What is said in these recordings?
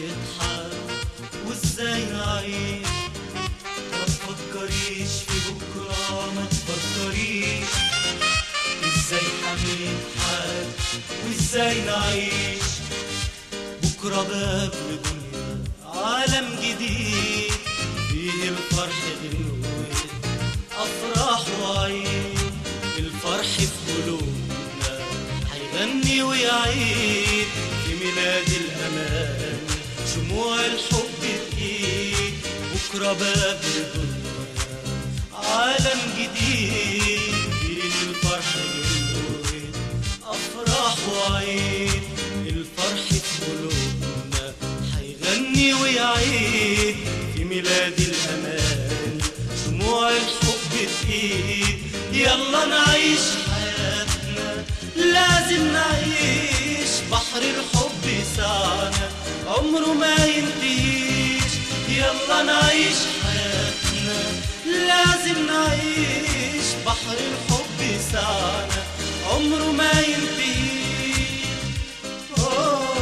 هنضحك وازاي نعيش ما تفكريش في بكرة ما تفكريش ازاي هنضحك وازاي نعيش بكرة باب لدنيا عالم جديد فيه الفرح غنوة أفراح وعيد الفرح في قلوبنا هيغني ويعيد في ميلاد الأمان شموع الحب بإيد بكرة باب لدنيا عالم جديد فيه الفرح غنوة أفراح وعيد الفرح في قلوبنا هيغني ويعيد في ميلاد الأمان شموع الحب بإيد يلا نعيش حياتنا لازم نعيش بحر الحب سعنا عمره ما ينتهيش يلا نعيش حياتنا لازم نعيش بحر الحب سعنا عمره ما ينتهيش أوه.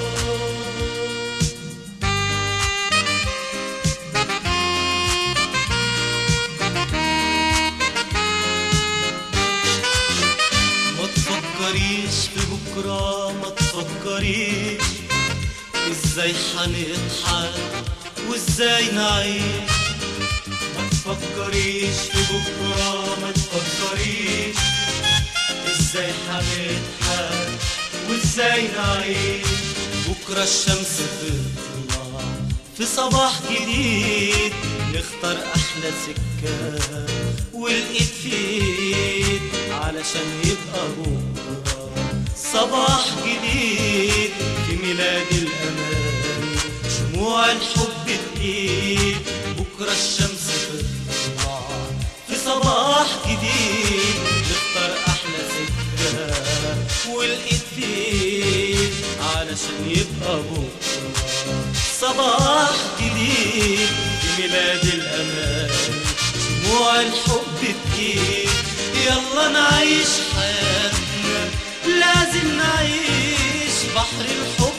ما تفكريش في بكرة ما تفكريش ازاي هنضحك وازاي نعيش ما تفكريش في بكرة ما تفكريش ازاي هنضحك وازاي نعيش بكرة الشمس تطلع في صباح جديد نختار احلى سكة والايد في ايد علشان يبقى بكرة صباح جديد في ميلاد الامان شموع الحب بايد بكرة الشمس تطلع في صباح جديد نختار احلى سكة والايد في ايد علشان يبقى بكرة صباح جديد في ميلاد الامان شموع الحب بايد يلا نعيش حياتنا لازم نعيش بحر الحب